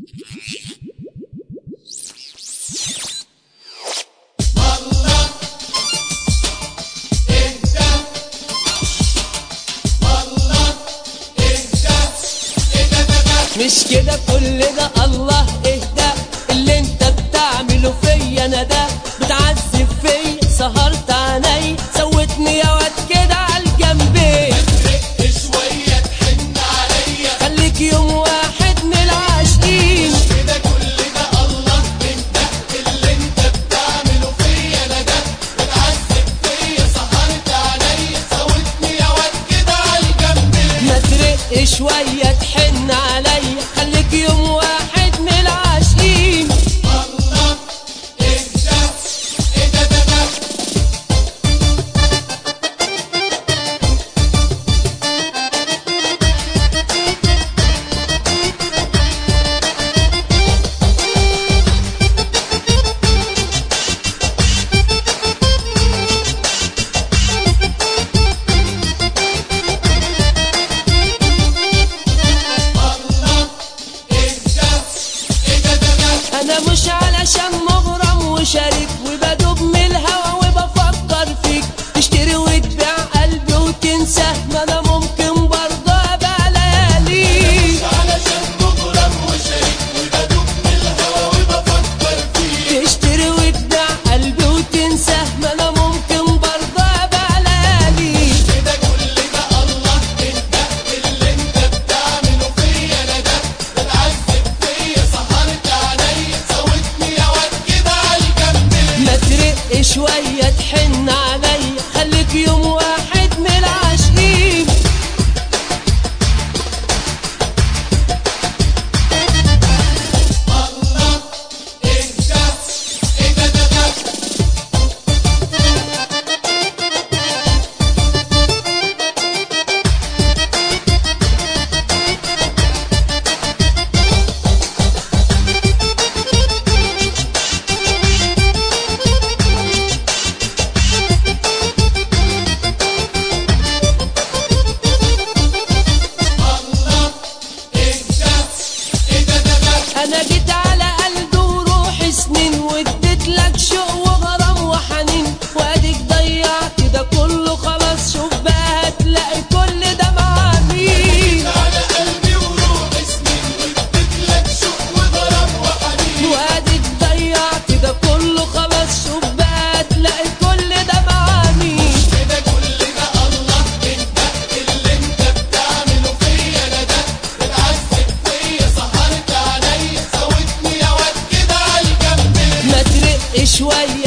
مش كده كل ده الله اهدى اللي انت بتعمله فيا انا ده بتعذب فيا سهرت عيني سوتني يا واد كده على الجنبين شوية تحن عليا خليك يوم واحد من العاشقين كده كل ده الله انت اللي انت بتعمله فيا انا ده بتعذب فيا سهرت عليا سوتني يا واد كده على الجنب ما ترق شوية تحن عليا خليك يوم واحد من العاشقين الله انت ايه ده ده ده الله انت ايه ده ده ده انا مش علشان مغرم وشارك وبدوب من الهوى وبفكر فيك تشتري وتبيع قلبي وتنسى ما انا ممكن برضه ابقى لياليك علشان مغرم وشريك وبدوب من الهوا وبفكر فيك تشتري وتبيع قلبي وتنسى ما انا ممكن برضه ابقى لياليك كده كل ده الله انت اللي انت بتعمله فيا انا ده بتعذب فيا سهرت عليا سوتني يا واد كده على الجنب ما ترق شوية تحن عليا خليك يوم واحد من العاشقين الله انت ايه ده ده ده الله انت ايه ده ده ده انا جيت على قلبي وروحي سنين واديت لك شوق وغرام وحنين واديك ضيعت ده كله خلاص شوف بقى هتلاقي كل ده مع مين على قلبي وروحي سنين واديت لك شوق وغرام وحنين واديك ضيعت ده كله خلاص شوف بقى هتلاقي كل ده مع مين كده كل ده الله انت اللي انت بتعمله فيا انا ده بتعذب فيا سهرت عليا سوتني يا واد كده على الجنب ما ترق شوية